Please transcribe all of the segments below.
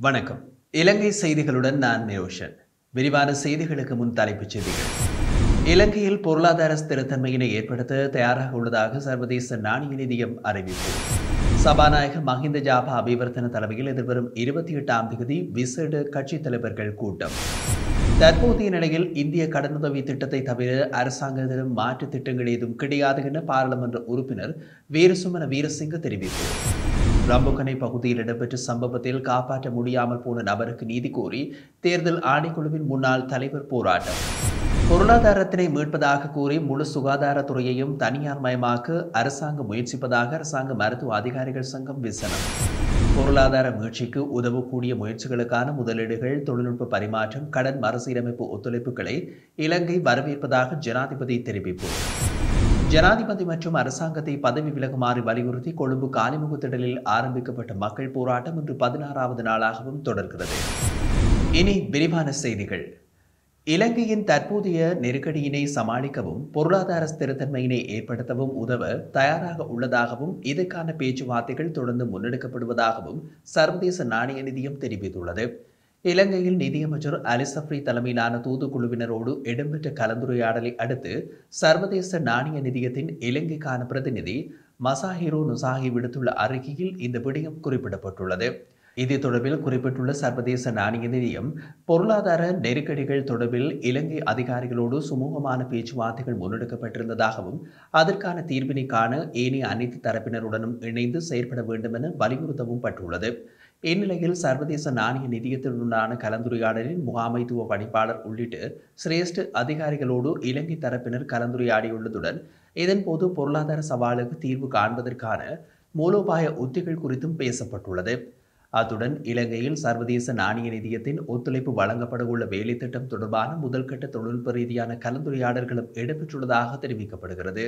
வணக்கம் இலங்கை செய்திகளுடன் நான் நிரோஷன் விரிவான செய்திகளுக்கு முன் தலைப்புச் செய்திகள் இலங்கையில் பொருளாதார ஸ்திரத்தன்மையினை ஏற்படுத்த தயாராக உள்ளதாக சர்வதேச நாணய நிதியம் அறிவிப்பு சபாநாயகர் மஹிந்த ஜாபா அபிவர்த்தன தலைமையில் எதிர்வரும் இருபத்தி எட்டாம் தேதி விசேட கட்சித் தலைவர்கள் கூட்டம் தற்போதைய நிலையில் இந்திய கடனுதவி திட்டத்தை தவிர அரசாங்கத்திடம் மாற்று திட்டங்கள் ஏதும் கிடையாது என பாராளுமன்ற உறுப்பினர் வீரசுமன வீரசிங்க தெரிவிப்பு ரம்புகனை பகுதியில் இடம்பெற்ற சம்பவத்தில் காப்பாற்ற முடியாமல் போன நபருக்கு நீதி கோரி தேர்தல் ஆணைக்குழுவின் முன்னாள் தலைவர் போராட்டம் பொருளாதாரத்தினை மீட்பதாக கூறி முழு சுகாதாரத்துறையையும் தனியார் மயமாக்க அரசாங்கம் முயற்சிப்பதாக அரசாங்க மருத்துவ அதிகாரிகள் சங்கம் விசனம் பொருளாதார மீட்சிக்கு உதவக்கூடிய முயற்சிகளுக்கான முதலீடுகள் தொழில்நுட்ப பரிமாற்றம் கடன் மறுசீரமைப்பு ஒத்துழைப்புகளை இலங்கை வரவேற்பதாக ஜனாதிபதி தெரிவிப்பு ஜனாதிபதி மற்றும் அரசாங்கத்தை பதவி விலகுமாறு வலியுறுத்தி கொழும்பு காலிமுகத்திடலில் ஆரம்பிக்கப்பட்ட மக்கள் போராட்டம் இன்று பதினாறாவது நாளாகவும் தொடர்கிறது இனி விரிவான செய்திகள் இலங்கையின் தற்போதைய நெருக்கடியினை சமாளிக்கவும் பொருளாதார ஸ்திரத்தன்மையினை ஏற்படுத்தவும் உதவ தயாராக உள்ளதாகவும் இதற்கான பேச்சுவார்த்தைகள் தொடர்ந்து முன்னெடுக்கப்படுவதாகவும் சர்வதேச நாணய நிதியம் தெரிவித்துள்ளது இலங்கையில் நிதியமைச்சர் அலிசப்ரி தலைமையிலான தூதுக்குழுவினரோடு இடம்பெற்ற கலந்துரையாடலை அடுத்து சர்வதேச நாணய நிதியத்தின் இலங்கைக்கான பிரதிநிதி மசாஹிரோ நுசாகி விடுத்துள்ள அறிக்கையில் இந்த விடயம் குறிப்பிடப்பட்டுள்ளது இது தொடர்பில் குறிப்பிட்டுள்ள சர்வதேச நாணய நிதியம் பொருளாதார நெருக்கடிகள் தொடர்பில் இலங்கை அதிகாரிகளோடு சுமூகமான பேச்சுவார்த்தைகள் முன்னெடுக்கப்பட்டிருந்ததாகவும் அதற்கான தீர்வினை காண ஏனைய அனைத்து தரப்பினருடனும் இணைந்து செயற்பட வேண்டும் என வலியுறுத்தவும் பட்டுள்ளது இந்நிலையில் சர்வதேச நாணய நிதியத்துடனான கலந்துரையாடலில் முகாமைத்துவ பணிப்பாளர் உள்ளிட்ட சிரேஷ்ட அதிகாரிகளோடு இலங்கை தரப்பினர் கலந்துரையாடியுள்ளதுடன் இதன்போது பொருளாதார சவாலுக்கு தீர்வு காண்பதற்கான மூலோபாய உத்திகள் குறித்தும் பேசப்பட்டுள்ளது அத்துடன் இலங்கையில் சர்வதேச நாணய நிதியத்தின் ஒத்துழைப்பு வழங்கப்பட உள்ள வேலை திட்டம் தொடர்பான முதல்கட்ட தொழில்நுட்ப ரீதியான கலந்துரையாடல்களும் இடம்பெற்றுள்ளதாக தெரிவிக்கப்படுகிறது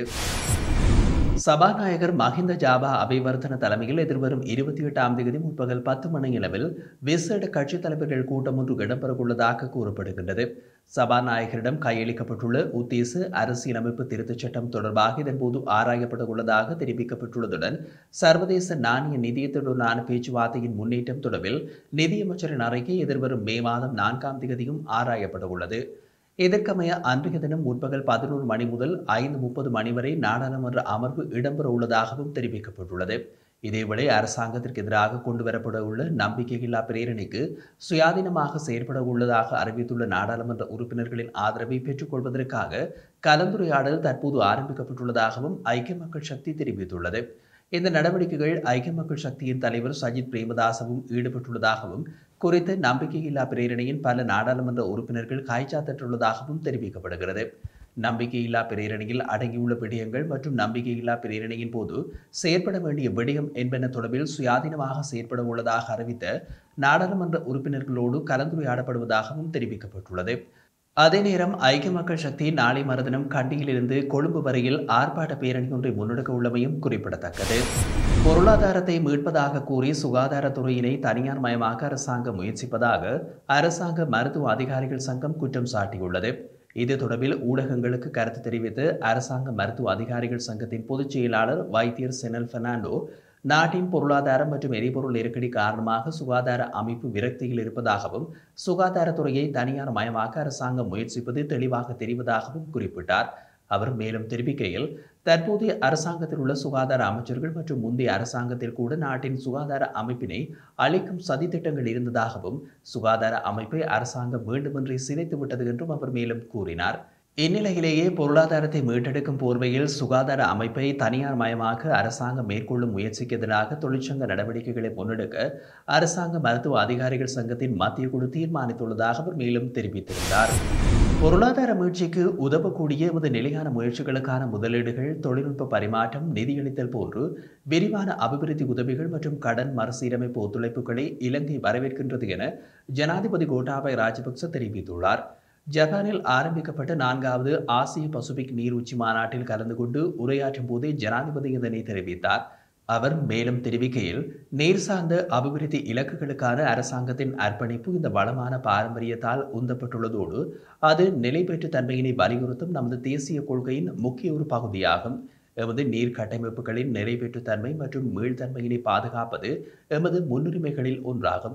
சபாநாயகர் மஹிந்த ஜாபா அபிவர்த்தன தலைமையில் எதிர்வரும் இருபத்தி எட்டாம் தேதி முற்பகல் பத்து மணியளவில் விசேட கட்சித் தலைவர்கள் கூட்டம் ஒன்று இடம்பெறவுள்ளதாக கூறப்படுகின்றது சபாநாயகரிடம் கையளிக்கப்பட்டுள்ள உத்தேச அரசியலமைப்பு திருத்தச் சட்டம் தொடர்பாக இதன்போது ஆராயப்பட உள்ளதாக தெரிவிக்கப்பட்டுள்ளதுடன் சர்வதேச நாணய நிதியத்துடனான பேச்சுவார்த்தையின் முன்னேற்றம் தொடர்பில் நிதியமைச்சரின் அறிக்கை எதிர்வரும் மே மாதம் நான்காம் தேதியும் ஆராயப்பட உள்ளது இதற்கமைய அன்றைய தினம் முற்பகல் பதினோரு மணி முதல் ஐந்து முப்பது மணி வரை நாடாளுமன்ற அமர்வு இடம்பெற உள்ளதாகவும் தெரிவிக்கப்பட்டுள்ளது இதேவேளை அரசாங்கத்திற்கு எதிராக கொண்டு வரப்பட உள்ள நம்பிக்கையில்லா பிரேரணைக்கு சுயாதீனமாக செயற்பட உள்ளதாக அறிவித்துள்ள நாடாளுமன்ற உறுப்பினர்களின் ஆதரவை பெற்றுக்கொள்வதற்காக கலந்துரையாடல் தற்போது ஆரம்பிக்கப்பட்டுள்ளதாகவும் ஐக்கிய மக்கள் சக்தி தெரிவித்துள்ளது இந்த நடவடிக்கைகள் ஐக்கிய மக்கள் சக்தியின் தலைவர் சஜித் பிரேமதாசவும் ஈடுபட்டுள்ளதாகவும் குறித்த நம்பிக்கையில்லா பிரேரணையின் பல நாடாளுமன்ற உறுப்பினர்கள் காய்ச்சாத்தட்டுள்ளதாகவும் தெரிவிக்கப்படுகிறது நம்பிக்கையில்லா பிரேரணையில் அடங்கியுள்ள விடயங்கள் மற்றும் நம்பிக்கையில்லா பிரேரணையின் போது செயற்பட வேண்டிய விடயம் என்பன தொடர்பில் சுயாதீனமாக செயற்பட உள்ளதாக அறிவித்த நாடாளுமன்ற உறுப்பினர்களோடு கலந்துரையாடப்படுவதாகவும் தெரிவிக்கப்பட்டுள்ளது அதே நேரம் ஐக்கிய மக்கள் சக்தி நாளை மறுதினம் கண்டியிலிருந்து கொழும்பு வரையில் ஆர்ப்பாட்ட பேரணி ஒன்றை முன்னெடுக்க உள்ளமையும் குறிப்பிடத்தக்கது பொருளாதாரத்தை மீட்பதாக கூறி சுகாதாரத்துறையினை தனியார் மயமாக்க அரசாங்கம் முயற்சிப்பதாக அரசாங்க மருத்துவ அதிகாரிகள் சங்கம் குற்றம் சாட்டியுள்ளது இது தொடர்பில் ஊடகங்களுக்கு கருத்து தெரிவித்து அரசாங்க மருத்துவ அதிகாரிகள் சங்கத்தின் பொதுச் செயலாளர் வைத்தியர் செனல் பெர்னாண்டோ நாட்டின் பொருளாதாரம் மற்றும் எரிபொருள் நெருக்கடி காரணமாக சுகாதார அமைப்பு விரக்தியில் இருப்பதாகவும் சுகாதாரத்துறையை தனியார் மயமாக்க அரசாங்கம் முயற்சிப்பது தெளிவாக தெரிவதாகவும் குறிப்பிட்டார் அவர் மேலும் தெரிவிக்கையில் தற்போதைய அரசாங்கத்தில் உள்ள சுகாதார அமைச்சர்கள் மற்றும் முந்தைய அரசாங்கத்தில் கூட நாட்டின் சுகாதார அமைப்பினை அளிக்கும் சதித்திட்டங்கள் இருந்ததாகவும் சுகாதார அமைப்பை அரசாங்கம் வேண்டுமென்றே சிதைத்து விட்டது என்றும் அவர் மேலும் கூறினார் இந்நிலையிலேயே பொருளாதாரத்தை மீட்டெடுக்கும் போர்வையில் சுகாதார அமைப்பை தனியார் மயமாக்க அரசாங்கம் மேற்கொள்ளும் முயற்சிக்கு எதிராக தொழிற்சங்க நடவடிக்கைகளை முன்னெடுக்க அரசாங்க மருத்துவ அதிகாரிகள் சங்கத்தின் மத்திய குழு தீர்மானித்துள்ளதாக அவர் மேலும் தெரிவித்திருந்தார் பொருளாதார மீட்சிக்கு உதவக்கூடிய எமது நிலையான முயற்சிகளுக்கான முதலீடுகள் தொழில்நுட்ப பரிமாற்றம் நிதியளித்தல் போன்று விரிவான அபிவிருத்தி உதவிகள் மற்றும் கடன் மறுசீரமைப்பு ஒத்துழைப்புகளை இலங்கை வரவேற்கின்றது என ஜனாதிபதி கோட்டாபய ராஜபக்ச தெரிவித்துள்ளார் ஜப்பானில் ஆரம்பிக்கப்பட்ட நான்காவது ஆசிய பசிபிக் நீர் உச்சி மாநாட்டில் கலந்து கொண்டு உரையாற்றும் போதே ஜனாதிபதி இதனை தெரிவித்தார் அவர் மேலும் தெரிவிக்கையில் நீர் சார்ந்த அபிவிருத்தி இலக்குகளுக்கான அரசாங்கத்தின் அர்ப்பணிப்பு இந்த வளமான பாரம்பரியத்தால் உந்தப்பட்டுள்ளதோடு அது நிலை பெற்ற தன்மையினை வலியுறுத்தும் நமது தேசிய கொள்கையின் முக்கிய ஒரு பகுதியாகும் எமது நீர் கட்டமைப்புகளின் நிறைவேற்றுத்தன்மை மற்றும் மீள்தன்மையினை பாதுகாப்பது எமது முன்னுரிமைகளில் ஒன்றாகும்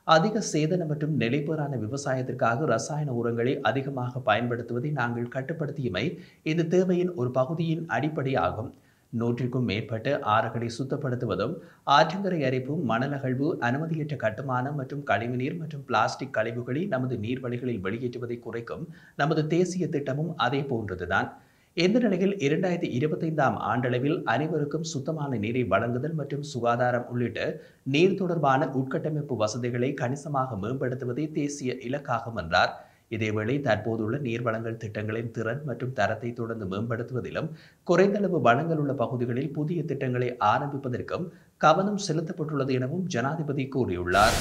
அதிக சேதன மற்றும் நிலைபெறான விவசாயத்திற்காக ரசாயன உரங்களை அதிகமாக பயன்படுத்துவதை நாங்கள் கட்டுப்படுத்தியமை இந்த தேவையின் ஒரு பகுதியின் அடிப்படையாகும் நூற்றுக்கும் மேற்பட்ட ஆறுகளை சுத்தப்படுத்துவதும் ஆற்றங்கரை அரிப்பும் மணல் அகழ்வு அனுமதியற்ற கட்டுமானம் மற்றும் கழிவுநீர் மற்றும் பிளாஸ்டிக் கழிவுகளை நமது நீர்வழிகளில் வெளியேற்றுவதை குறைக்கும் நமது தேசிய திட்டமும் அதே போன்றதுதான் இந்த நிலையில் இரண்டாயிரத்தி இருபத்தைந்தாம் ஆண்டளவில் அனைவருக்கும் சுத்தமான நீரை வழங்குதல் மற்றும் சுகாதாரம் உள்ளிட்ட நீர் தொடர்பான உட்கட்டமைப்பு வசதிகளை கணிசமாக மேம்படுத்துவதே தேசிய இலக்காகும் என்றார் இதேவேளை தற்போதுள்ள நீர் வழங்கல் திட்டங்களின் திறன் மற்றும் தரத்தை தொடர்ந்து மேம்படுத்துவதிலும் குறைந்தளவு வளங்கள் உள்ள பகுதிகளில் புதிய திட்டங்களை ஆரம்பிப்பதற்கும் கவனம் செலுத்தப்பட்டுள்ளது எனவும் ஜனாதிபதி கூறியுள்ளார்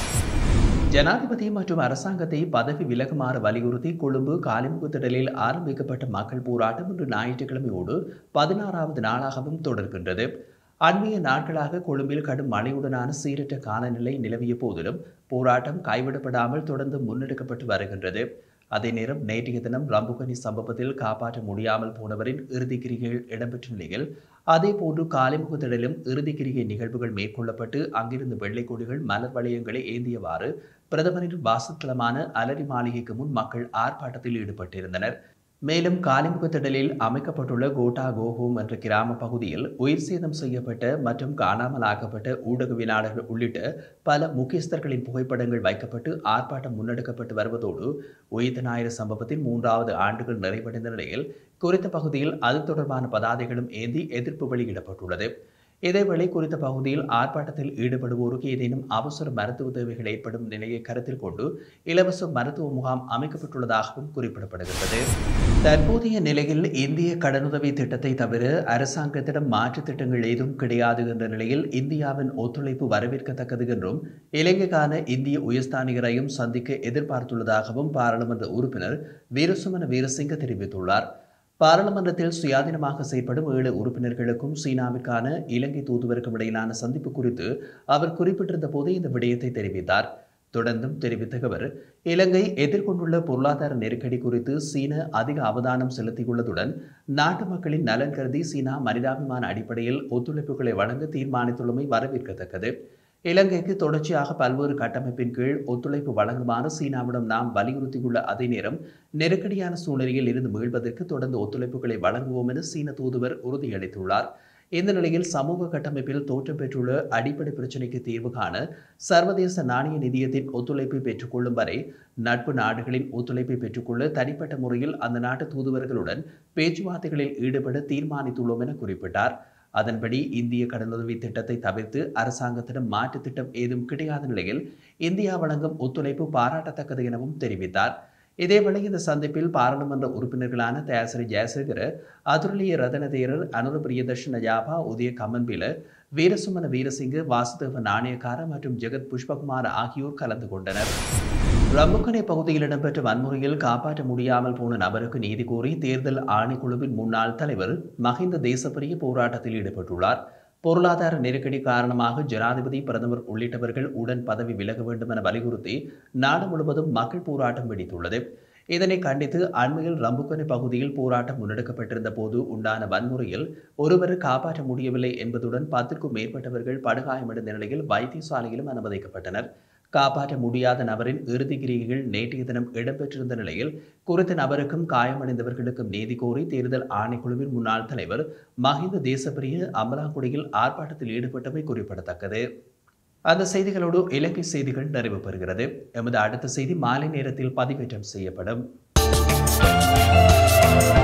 ஜனாதிபதி மற்றும் அரசாங்கத்தை பதவி விலகுமாறு வலியுறுத்தி கொழும்பு காலிமுக திடலில் ஆரம்பிக்கப்பட்ட மக்கள் போராட்டம் இன்று ஞாயிற்றுக்கிழமையோடு பதினாறாவது நாளாகவும் தொடர்கின்றது அண்மைய நாட்களாக கொழும்பில் கடும் மழையுடனான சீரற்ற காலநிலை நிலவிய போதிலும் போராட்டம் கைவிடப்படாமல் தொடர்ந்து முன்னெடுக்கப்பட்டு வருகின்றது அதே நேரம் நேற்றைய தினம் ரம்புகனி சம்பவத்தில் காப்பாற்ற முடியாமல் போனவரின் இறுதிக்கிரிகைகள் இடம்பெற்ற நிலையில் அதே போன்று காலிமுகத்திடலும் இறுதிக்கிரிகை நிகழ்வுகள் மேற்கொள்ளப்பட்டு அங்கிருந்து வெள்ளை கொடிகள் மலர் வளையங்களை ஏந்தியவாறு பிரதமரின் வாசத்தலமான அலரி மாளிகைக்கு முன் மக்கள் ஆர்ப்பாட்டத்தில் ஈடுபட்டிருந்தனர் மேலும் காலிமுகத்திடலில் அமைக்கப்பட்டுள்ள கோட்டா கோஹோம் என்ற கிராம பகுதியில் உயிர் சேதம் செய்யப்பட்ட மற்றும் காணாமல் ஆக்கப்பட்ட ஊடகவியலாளர்கள் உள்ளிட்ட பல முக்கியஸ்தர்களின் புகைப்படங்கள் வைக்கப்பட்டு ஆர்ப்பாட்டம் முன்னெடுக்கப்பட்டு வருவதோடு உயிர்த்த ஞாயிறு சம்பவத்தின் மூன்றாவது ஆண்டுகள் நிறைவடைந்த நிலையில் குறித்த பகுதியில் அது தொடர்பான பதாதைகளும் ஏந்தி எதிர்ப்பு வெளியிடப்பட்டுள்ளது இதேவேளை குறித்த பகுதியில் ஆர்ப்பாட்டத்தில் ஈடுபடுவோருக்கு ஏதேனும் அவசர மருத்துவ தேவைகள் ஏற்படும் நிலையை கருத்தில் கொண்டு இலவச மருத்துவ முகாம் அமைக்கப்பட்டுள்ளதாகவும் குறிப்பிடப்படுகின்றது தற்போதைய நிலையில் இந்திய கடனுதவி திட்டத்தை தவிர அரசாங்கத்திடம் மாற்று திட்டங்கள் ஏதும் கிடையாது என்ற நிலையில் இந்தியாவின் ஒத்துழைப்பு வரவேற்கத்தக்கது என்றும் இலங்கைக்கான இந்திய உயர்ஸ்தானிகரையும் சந்திக்க எதிர்பார்த்துள்ளதாகவும் பாராளுமன்ற உறுப்பினர் வீரசுமன வீரசிங்க தெரிவித்துள்ளார் பாராளுமன்றத்தில் சுயாதீனமாக செயற்படும் ஏழு உறுப்பினர்களுக்கும் சீனாவிற்கான இலங்கை தூதுவருக்கும் இடையிலான சந்திப்பு குறித்து அவர் குறிப்பிட்டிருந்த போது இந்த விடயத்தை தெரிவித்தார் தொடர்ந்தும் தெரிவித்த அவர் இலங்கை எதிர்கொண்டுள்ள பொருளாதார நெருக்கடி குறித்து சீனா அதிக அவதானம் செலுத்தியுள்ளதுடன் நாட்டு மக்களின் நலன் கருதி சீனா மனிதாபிமான அடிப்படையில் ஒத்துழைப்புகளை வழங்க தீர்மானித்துள்ளமை வரவேற்கத்தக்கது இலங்கைக்கு தொடர்ச்சியாக பல்வேறு கட்டமைப்பின் கீழ் ஒத்துழைப்பு வழங்குமாறு சீனாவிடம் நாம் வலியுறுத்தியுள்ள அதே நேரம் நெருக்கடியான சூழ்நிலையில் இருந்து மீள்வதற்கு தொடர்ந்து ஒத்துழைப்புகளை வழங்குவோம் என சீன தூதுவர் உறுதியளித்துள்ளார் இந்த நிலையில் சமூக கட்டமைப்பில் தோற்றம் பெற்றுள்ள அடிப்படை பிரச்சினைக்கு தீர்வு காண சர்வதேச நாணய நிதியத்தின் ஒத்துழைப்பை பெற்றுக்கொள்ளும் வரை நட்பு நாடுகளின் ஒத்துழைப்பை பெற்றுக்கொள்ள தனிப்பட்ட முறையில் அந்த நாட்டு தூதுவர்களுடன் பேச்சுவார்த்தைகளில் ஈடுபட தீர்மானித்துள்ளோம் என குறிப்பிட்டார் அதன்படி இந்திய கடனுதவி திட்டத்தை தவிர்த்து அரசாங்கத்திடம் மாற்று திட்டம் ஏதும் கிடையாத நிலையில் இந்தியா வழங்கும் ஒத்துழைப்பு பாராட்டத்தக்கது எனவும் தெரிவித்தார் இதேவேளை இந்த சந்திப்பில் பாராளுமன்ற உறுப்பினர்களான தயாசிரி ஜெயசேகர அதுரலிய ரதன தேரர் அனுர பிரியதர்ஷன யாபா உதய கமன்பில வீரசுமன வீரசிங்க வாசுதேவ நாணயக்கார மற்றும் ஜெகத் புஷ்பகுமார் ஆகியோர் கலந்து கொண்டனர் ரம்புக்கனை பகுதியில் இடம்பெற்ற வன்முறையில் காப்பாற்ற முடியாமல் போன நபருக்கு நீதி கோரி தேர்தல் ஆணைக்குழுவின் முன்னாள் தலைவர் மஹிந்த தேசப்பிரிய போராட்டத்தில் ஈடுபட்டுள்ளார் பொருளாதார நெருக்கடி காரணமாக ஜனாதிபதி பிரதமர் உள்ளிட்டவர்கள் உடன் பதவி விலக வேண்டும் என வலியுறுத்தி நாடு முழுவதும் மக்கள் போராட்டம் வெடித்துள்ளது இதனை கண்டித்து அண்மையில் ரம்புக்கனை பகுதியில் போராட்டம் முன்னெடுக்கப்பட்டிருந்த போது உண்டான வன்முறையில் ஒருவர் காப்பாற்ற முடியவில்லை என்பதுடன் பத்திற்கும் மேற்பட்டவர்கள் படுகாயமடைந்த நிலையில் வைத்தியசாலையிலும் அனுமதிக்கப்பட்டனர் காப்பாற்ற முடியாத நபரின் இறுதி கிரிகைகள் நேற்றைய தினம் இடம்பெற்றிருந்த நிலையில் குறித்த நபருக்கும் காயமடைந்தவர்களுக்கும் நீதி கோரி தேர்தல் ஆணைக்குழுவின் முன்னாள் தலைவர் மஹிந்த தேசப்பிரிய அமலாக்குடியில் ஆர்ப்பாட்டத்தில் ஈடுபட்டமை குறிப்பிடத்தக்கது அந்த செய்திகளோடு இலங்கை செய்திகள் நிறைவு பெறுகிறது எமது அடுத்த செய்தி மாலை நேரத்தில் பதிவேற்றம் செய்யப்படும்